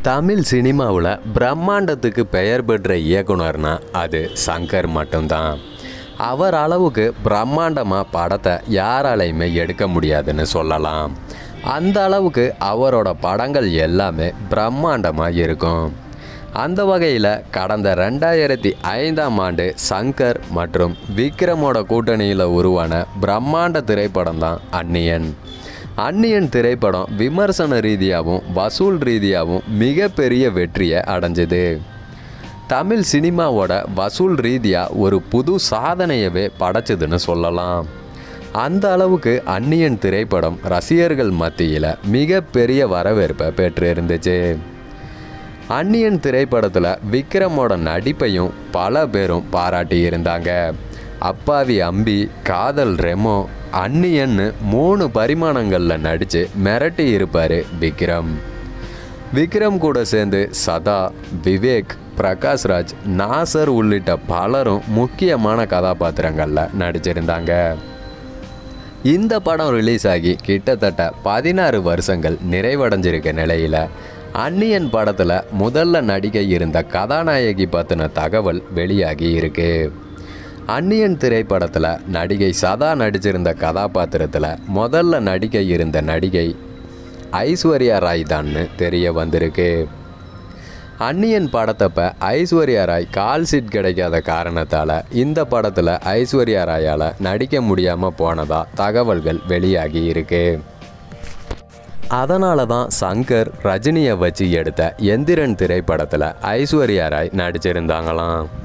தமிழ் சினிமாவில் பிரம்மாண்டத்துக்கு பெயர் பெற்ற இயக்குனர்னா அது சங்கர் மட்டும்தான் அவர் அளவுக்கு பிரம்மாண்டமாக படத்தை யாராலையுமே எடுக்க முடியாதுன்னு சொல்லலாம் அந்த அளவுக்கு அவரோட படங்கள் எல்லாமே பிரம்மாண்டமாக இருக்கும் அந்த வகையில் கடந்த ரெண்டாயிரத்தி ஐந்தாம் ஆண்டு சங்கர் மற்றும் விக்ரமோட கூட்டணியில் உருவான பிரம்மாண்ட திரைப்படம் தான் அந்நியன் அந்நியன் திரைப்படம் விமர்சன ரீதியாகவும் வசூல் ரீதியாகவும் மிகப்பெரிய வெற்றியை அடைஞ்சது தமிழ் சினிமாவோட வசூல் ரீதியாக ஒரு புது சாதனையவே படைச்சதுன்னு சொல்லலாம் அந்த அளவுக்கு அந்நியன் திரைப்படம் ரசிகர்கள் மத்தியில் மிகப்பெரிய வரவேற்பை பெற்று இருந்துச்சு அந்நியன் திரைப்படத்தில் விக்ரமோட நடிப்பையும் பல பேரும் பாராட்டி இருந்தாங்க அப்பாவி அம்பி காதல் ரெமோ அந்நியன்னு மூணு பரிமாணங்களில் நடித்து மிரட்டி இருப்பார் விக்ரம் விக்ரம் கூட சேர்ந்து சதா விவேக் பிரகாஷ்ராஜ் நாசர் உள்ளிட்ட பலரும் முக்கியமான கதாபாத்திரங்களில் நடிச்சிருந்தாங்க இந்த படம் ரிலீஸ் ஆகி கிட்டத்தட்ட பதினாறு வருஷங்கள் நிறைவடைஞ்சிருக்க நிலையில் அந்நியன் படத்தில் முதல்ல நடிக்க இருந்த கதாநாயகி பற்றின தகவல் வெளியாகி இருக்கு அந்நியன் திரைப்படத்தில் நடிகை சதா நடிச்சிருந்த கதாபாத்திரத்தில் முதல்ல நடிக்க இருந்த நடிகை ஐஸ்வர்யா ராய் தான்னு தெரிய வந்திருக்கு அந்நியன் படத்தப்ப ஐஸ்வர்யா ராய் கால் சீட் கிடைக்காத காரணத்தால் இந்த படத்தில் ஐஸ்வர்யா ராயால் நடிக்க முடியாமல் போனதா தகவல்கள் வெளியாகி இருக்கு அதனால தான் சங்கர் ரஜினியை வச்சு எடுத்த எந்திரன் திரைப்படத்தில் ஐஸ்வர்யா ராய் நடிச்சிருந்தாங்களாம்